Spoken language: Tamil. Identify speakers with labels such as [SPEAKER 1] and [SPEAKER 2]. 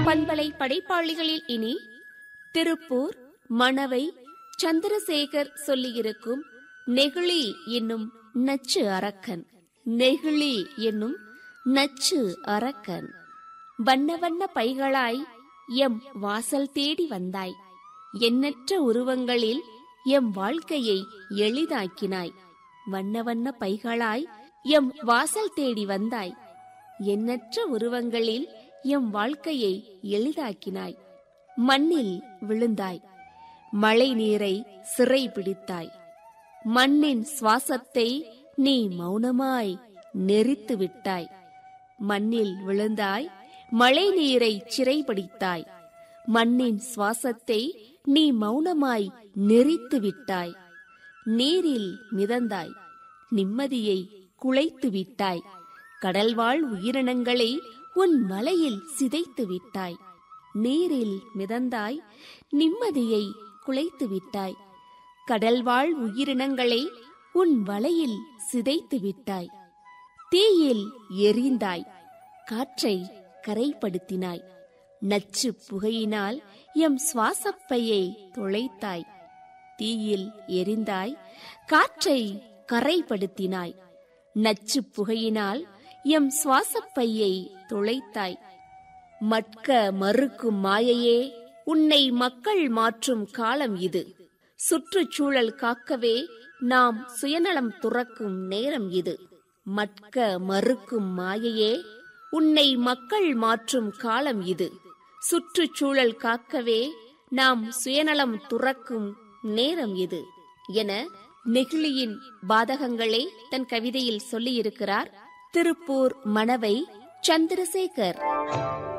[SPEAKER 1] பண்பலை படைப்பாளிகளில் இனி திருப்பூர் மணவை சந்திரசேகர் சொல்லியிருக்கும் நெகிழி என்னும் நச்சு அரக்கன் நெகிழி என்னும் நச்சு அரக்கன் வண்ண வண்ண பைகளாய் எம் வாசல் தேடி வந்தாய் எண்ணற்ற உருவங்களில் எம் வாழ்க்கையை எளிதாக்கினாய் வண்ண வண்ண பைகளாய் எம் வாசல் தேடி வந்தாய் எண்ணற்ற உருவங்களில் எம் வாழ்க்கையை எளிதாக்கினாய் மண்ணில் விழுந்தாய் மழை நீரை சிறை பிடித்தாய் மண்ணின் சுவாசத்தை நீ மௌனமாய் நெறித்து விட்டாய் மண்ணில் விழுந்தாய் மழை நீரை சிறைபிடித்தாய் மண்ணின் சுவாசத்தை நீ மௌனமாய் நெறித்து விட்டாய் நீரில் மிதந்தாய் நிம்மதியை குலைத்து விட்டாய் கடல்வாழ் உயிரினங்களை உன் மலையில் சிதைத்து விட்டாய் நீரில் மிதந்தாய் நிம்மதியை குலைத்து விட்டாய் கடல்வாழ் உயிரினங்களை உன் வலையில் சிதைத்து விட்டாய் தீயில் எரிந்தாய் காற்றை கரைப்படுத்தினாய் நச்சு புகையினால் எம் சுவாசப்பையை தொலைத்தாய் தீயில் எரிந்தாய் காற்றை கரைப்படுத்தினாய் நச்சு புகையினால் எம் சுவாசப்பையை தொலைத்தாய் மட்க மறுக்கும் மாயையே உன்னை மக்கள் மாற்றும் காலம் இது சுற்றுச்சூழல் காக்கவே நாம் சுயநலம் துறக்கும் நேரம் இது மட்க மறுக்கும் மாயையே உன்னை மக்கள் மாற்றும் காலம் இது சுற்றுச்சூழல் காக்கவே நாம் சுயநலம் துறக்கும் நேரம் இது என நெகிழியின் பாதகங்களை தன் கவிதையில் சொல்லியிருக்கிறார் திருப்பூர் மணவை சந்திரசேகர்